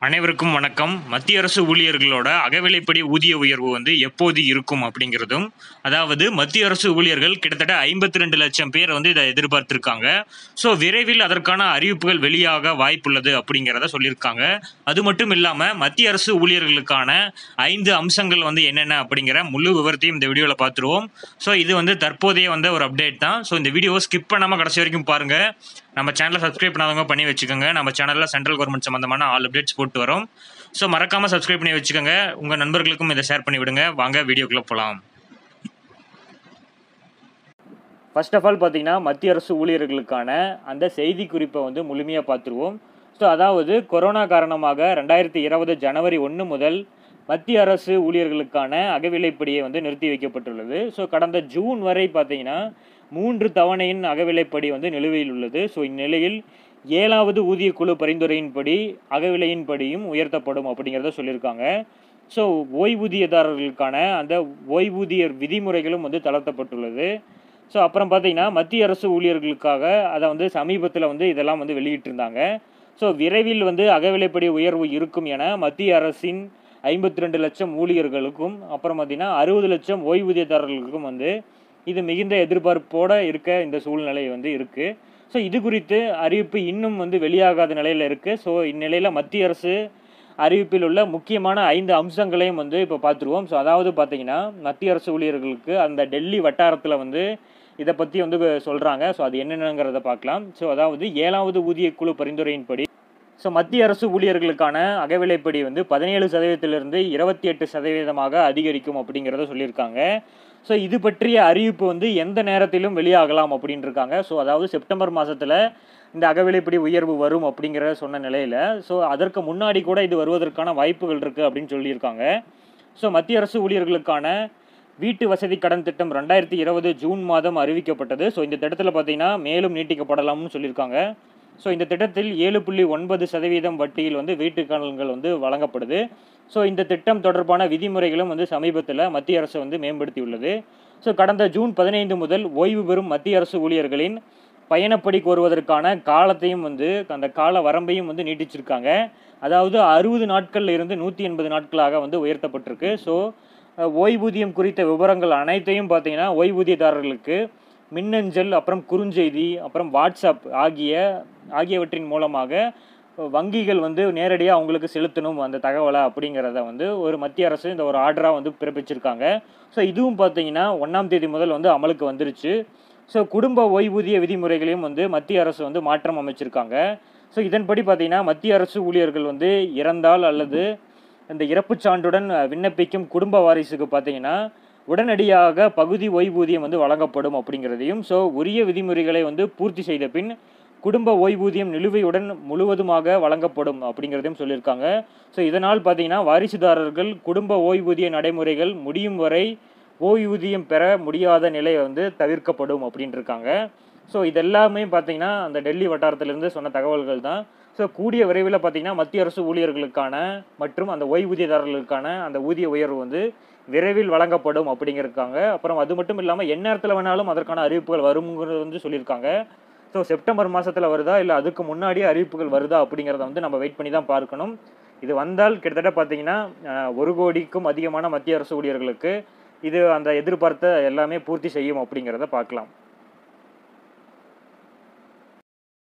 அனைவருக்கும் வணக்கம் மத்திய அரசு ஊழியர்களோட அகவிலைப்படி ஊதிய உயர்வு வந்து எப்போது இருக்கும் அப்படிங்கிறதும் அதாவது மத்திய அரசு ஊழியர்கள் கிட்டத்தட்ட ஐம்பத்தி ரெண்டு லட்சம் பேர் வந்து இதை எதிர்பார்த்திருக்காங்க ஸோ விரைவில் அதற்கான அறிவிப்புகள் வெளியாக வாய்ப்புள்ளது அப்படிங்கிறத சொல்லியிருக்காங்க அது மட்டும் இல்லாமல் மத்திய அரசு ஊழியர்களுக்கான ஐந்து அம்சங்கள் வந்து என்னென்ன அப்படிங்கிற முழு விவரத்தையும் இந்த வீடியோவில் பார்த்துருவோம் ஸோ இது வந்து தற்போதைய வந்து ஒரு அப்டேட் தான் ஸோ இந்த வீடியோவை ஸ்கிப் பண்ணாமல் கடைசி வரைக்கும் பாருங்கள் நம்ம சேனலை சப்ஸ்கிரைப் பண்ணாதவங்க பண்ணி வச்சுக்கோங்க நம்ம சேனலில் சென்ட்ரல் கவர்மெண்ட் சம்மந்தமான ஆல் அப்டேட்ஸ் போட்டு வரோம் ஸோ மறக்காமல் சப்ஸ்கிரைப் பண்ணி வச்சுக்கோங்க உங்கள் நண்பர்களுக்கும் இதை ஷேர் பண்ணி விடுங்க வாங்க வீடியோக்குள்ளே போகலாம் ஃபர்ஸ்ட் ஆஃப் ஆல் பார்த்தீங்கன்னா மத்திய அரசு ஊழியர்களுக்கான அந்த செய்தி குறிப்பை வந்து முழுமையாக பார்த்துருவோம் ஸோ அதாவது கொரோனா காரணமாக ரெண்டாயிரத்தி இருபது ஜனவரி ஒன்று முதல் மத்திய அரசு ஊழியர்களுக்கான அகவிலைப்படியை வந்து நிறுத்தி வைக்கப்பட்டுள்ளது ஸோ கடந்த ஜூன் வரை பார்த்தீங்கன்னா மூன்று தவணையின் அகவிலைப்படி வந்து நிலுவையில் உள்ளது ஸோ இந்நிலையில் ஏழாவது ஊதிய குழு பரிந்துரையின்படி அகவிலையின்படியும் உயர்த்தப்படும் அப்படிங்கிறத சொல்லியிருக்காங்க ஸோ ஓய்வூதியதாரர்களுக்கான அந்த ஓய்வூதியர் விதிமுறைகளும் வந்து தளர்த்தப்பட்டுள்ளது ஸோ அப்புறம் பார்த்தீங்கன்னா மத்திய அரசு ஊழியர்களுக்காக அதை வந்து சமீபத்தில் வந்து இதெல்லாம் வந்து வெளியிட்டிருந்தாங்க ஸோ விரைவில் வந்து அகவிலைப்படி உயர்வு இருக்கும் என மத்திய அரசின் ஐம்பத்தி ரெண்டு லட்சம் ஊழியர்களுக்கும் அப்புறம் பார்த்தீங்கன்னா அறுபது லட்சம் ஓய்வூதியதாரர்களுக்கும் வந்து இது மிகுந்த எதிர்பார்ப்போடு இருக்க இந்த சூழ்நிலை வந்து இருக்குது ஸோ இது குறித்து அறிவிப்பு இன்னும் வந்து வெளியாகாத நிலையில் இருக்குது ஸோ இந்நிலையில் மத்திய அரசு அறிவிப்பில் உள்ள முக்கியமான ஐந்து அம்சங்களையும் வந்து இப்போ பார்த்துருவோம் ஸோ அதாவது பார்த்தீங்கன்னா மத்திய அரசு ஊழியர்களுக்கு அந்த டெல்லி வட்டாரத்தில் வந்து இதை பற்றி வந்து சொல்கிறாங்க ஸோ அது என்னென்னங்கிறத பார்க்கலாம் ஸோ அதாவது ஏழாவது ஊதிய குழு பரிந்துரையின்படி ஸோ மத்திய அரசு ஊழியர்களுக்கான அகவிலைப்படி வந்து பதினேழு சதவீதத்திலிருந்து இருபத்தி எட்டு சதவீதமாக அதிகரிக்கும் அப்படிங்கிறத சொல்லியிருக்காங்க ஸோ இது பற்றிய அறிவிப்பு வந்து எந்த நேரத்திலும் வெளியாகலாம் அப்படின்னு இருக்காங்க ஸோ அதாவது செப்டம்பர் மாதத்தில் இந்த அகவிலைப்படி உயர்வு வரும் அப்படிங்கிற சொன்ன நிலையில் ஸோ அதற்கு முன்னாடி கூட இது வருவதற்கான வாய்ப்புகள் இருக்குது அப்படின்னு சொல்லியிருக்காங்க ஸோ மத்திய அரசு ஊழியர்களுக்கான வீட்டு வசதி கடன் திட்டம் ரெண்டாயிரத்தி இருபது ஜூன் மாதம் அறிவிக்கப்பட்டது ஸோ இந்த திட்டத்தில் பார்த்தீங்கன்னா மேலும் நீட்டிக்கப்படலாம்னு சொல்லியிருக்காங்க ஸோ இந்த திட்டத்தில் ஏழு புள்ளி ஒன்பது சதவீதம் வட்டியில் வந்து வீட்டு கடன்கள் வந்து வழங்கப்படுது ஸோ இந்த திட்டம் தொடர்பான விதிமுறைகளும் வந்து சமீபத்தில் மத்திய அரசு வந்து மேம்படுத்தியுள்ளது ஸோ கடந்த ஜூன் பதினைந்து முதல் ஓய்வு பெறும் மத்திய அரசு ஊழியர்களின் பயணப்படி கோருவதற்கான காலத்தையும் வந்து அந்த கால வரம்பையும் வந்து நீட்டிச்சிருக்காங்க அதாவது அறுபது நாட்கள்ல இருந்து நூற்றி எண்பது நாட்களாக வந்து உயர்த்தப்பட்டிருக்கு ஸோ ஓய்வூதியம் குறித்த விவரங்கள் அனைத்தையும் பார்த்தீங்கன்னா ஓய்வூதியதாரர்களுக்கு மின்னஞ்சல் அப்புறம் குறுஞ்செய்தி அப்புறம் வாட்ஸ்அப் ஆகிய ஆகியவற்றின் மூலமாக வங்கிகள் வந்து நேரடியாக அவங்களுக்கு செலுத்தணும் அந்த தகவலை அப்படிங்கிறத வந்து ஒரு மத்திய அரசு இந்த ஒரு ஆர்டராக வந்து பிறப்பிச்சிருக்காங்க ஸோ இதுவும் பார்த்தீங்கன்னா ஒன்றாம் தேதி முதல் வந்து அமலுக்கு வந்துருச்சு ஸோ குடும்ப ஓய்வூதிய விதிமுறைகளையும் வந்து மத்திய அரசு வந்து மாற்றம் அமைச்சிருக்காங்க ஸோ இதன்படி பார்த்தீங்கன்னா மத்திய அரசு ஊழியர்கள் வந்து இறந்தால் அல்லது இந்த இறப்புச் சான்றுடன் விண்ணப்பிக்கும் குடும்ப வாரிசுக்கு பார்த்தீங்கன்னா உடனடியாக பகுதி ஓய்வூதியம் வந்து வழங்கப்படும் அப்படிங்கிறதையும் ஸோ உரிய விதிமுறைகளை வந்து பூர்த்தி செய்த பின் குடும்ப ஓய்வூதியம் நிலுவையுடன் முழுவதுமாக வழங்கப்படும் அப்படிங்கிறதையும் சொல்லியிருக்காங்க ஸோ இதனால் பார்த்தீங்கன்னா வாரிசுதாரர்கள் குடும்ப ஓய்வூதிய நடைமுறைகள் முடியும் வரை ஓய்வூதியம் பெற முடியாத நிலை வந்து தவிர்க்கப்படும் அப்படின்ட்டு இருக்காங்க ஸோ இதெல்லாமே பார்த்தீங்கன்னா அந்த டெல்லி வட்டாரத்திலிருந்து சொன்ன தகவல்கள் தான் ஸோ கூடிய விரைவில் பார்த்தீங்கன்னா மத்திய அரசு ஊழியர்களுக்கான மற்றும் அந்த ஓய்வூதியதாரர்களுக்கான அந்த ஊதிய உயர்வு வந்து விரைவில் வழங்கப்படும் அப்படிங்கிறதுக்காங்க அப்புறம் அது மட்டும் இல்லாமல் எந்நேரத்தில் வேணாலும் அதற்கான அறிவிப்புகள் வருங்கிறது வந்து சொல்லியிருக்காங்க ஸோ செப்டம்பர் மாதத்தில் வருதா இல்லை அதுக்கு முன்னாடியே அறிவிப்புகள் வருதா அப்படிங்கிறத வந்து நம்ம வெயிட் பண்ணி தான் பார்க்கணும் இது வந்தால் கிட்டத்தட்ட பார்த்தீங்கன்னா ஒரு கோடிக்கும் அதிகமான மத்திய அரசு ஊழியர்களுக்கு இது அந்த எதிர்பார்த்த எல்லாமே பூர்த்தி செய்யும் அப்படிங்கிறத பார்க்கலாம்